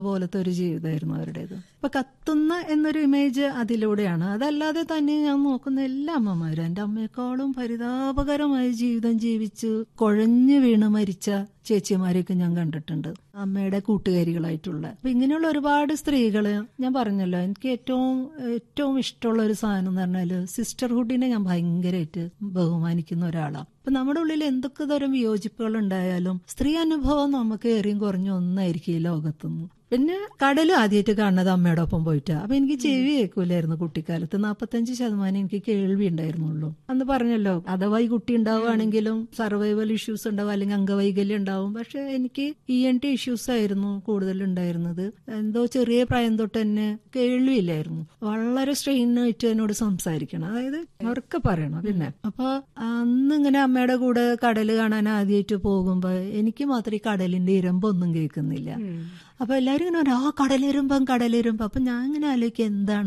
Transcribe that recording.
പോലത്തെ ഒരു ജീവിതമായിരുന്നു അവരുടേത് അപ്പൊ കത്തുന്ന എന്നൊരു ഇമേജ് അതിലൂടെയാണ് അതല്ലാതെ തന്നെ ഞാൻ നോക്കുന്ന എല്ലാ അമ്മമാരും എന്റെ അമ്മയെക്കാളും പരിതാപകരമായ ജീവിതം ജീവിച്ച് കുഴഞ്ഞു വീണ് മരിച്ച ചേച്ചിമാരെയൊക്കെ ഞാൻ കണ്ടിട്ടുണ്ട് അമ്മയുടെ കൂട്ടുകാരികളായിട്ടുള്ള അപ്പൊ ഇങ്ങനെയുള്ള ഒരുപാട് സ്ത്രീകള് ഞാൻ പറഞ്ഞല്ലോ എനിക്ക് ഏറ്റവും ഏറ്റവും ഇഷ്ടമുള്ള ഒരു സാധനം എന്ന് പറഞ്ഞാല് സിസ്റ്റർഹുഡിനെ ഞാൻ ഭയങ്കരമായിട്ട് ബഹുമാനിക്കുന്ന ഒരാളാണ് അപ്പൊ നമ്മുടെ ഉള്ളിൽ എന്തൊക്കെ തരം വിയോജിപ്പുകൾ ഉണ്ടായാലും സ്ത്രീ അനുഭവം നമുക്ക് ഏറിയും കുറഞ്ഞ ഒന്നായിരിക്കും ഈ ലോകത്തുനിന്ന് പിന്നെ കടലും ആദ്യമായിട്ട് കാണുന്നത് അമ്മയുടെ ഒപ്പം പോയിട്ടാ അപ്പൊ എനിക്ക് ചെവി കേൾക്കൂലായിരുന്നു കുട്ടിക്കാലത്ത് നാപ്പത്തഞ്ച് ശതമാനം എനിക്ക് കേൾവി ഉണ്ടായിരുന്നുള്ളൂ അന്ന് പറഞ്ഞല്ലോ അഥവാ ഈ കുട്ടി ഉണ്ടാവുകയാണെങ്കിലും സർവൈവൽ ഇഷ്യൂസ് ഉണ്ടാവും അല്ലെങ്കിൽ അംഗവൈകല്യം ഉണ്ടാവും പക്ഷെ എനിക്ക് ഇ എൻ ടി ഇഷ്യൂസ് ആയിരുന്നു കൂടുതൽ ഉണ്ടായിരുന്നത് എന്തോ ചെറിയ പ്രായം തൊട്ട് തന്നെ കേൾവിയില്ലായിരുന്നു വളരെ സ്ട്രെയിൻ ആയിട്ട് എന്നോട് സംസാരിക്കണം അതായത് അവർക്ക് പറയണം പിന്നെ അപ്പൊ അന്ന് ഇങ്ങനെ അമ്മയുടെ കൂടെ കടല് കാണാൻ ആദ്യമായിട്ട് പോകുമ്പോ എനിക്ക് മാത്രം ഈ കടലിന്റെ ഇരമ്പൊന്നും കേൾക്കുന്നില്ല അപ്പൊ എല്ലാരും ഇങ്ങനെ പറയും, ആ കടലിരുമ്പം കടലിരുമ്പം അപ്പൊ ഞാൻ ഇങ്ങനെ ആലോചിക്കുക എന്താണ്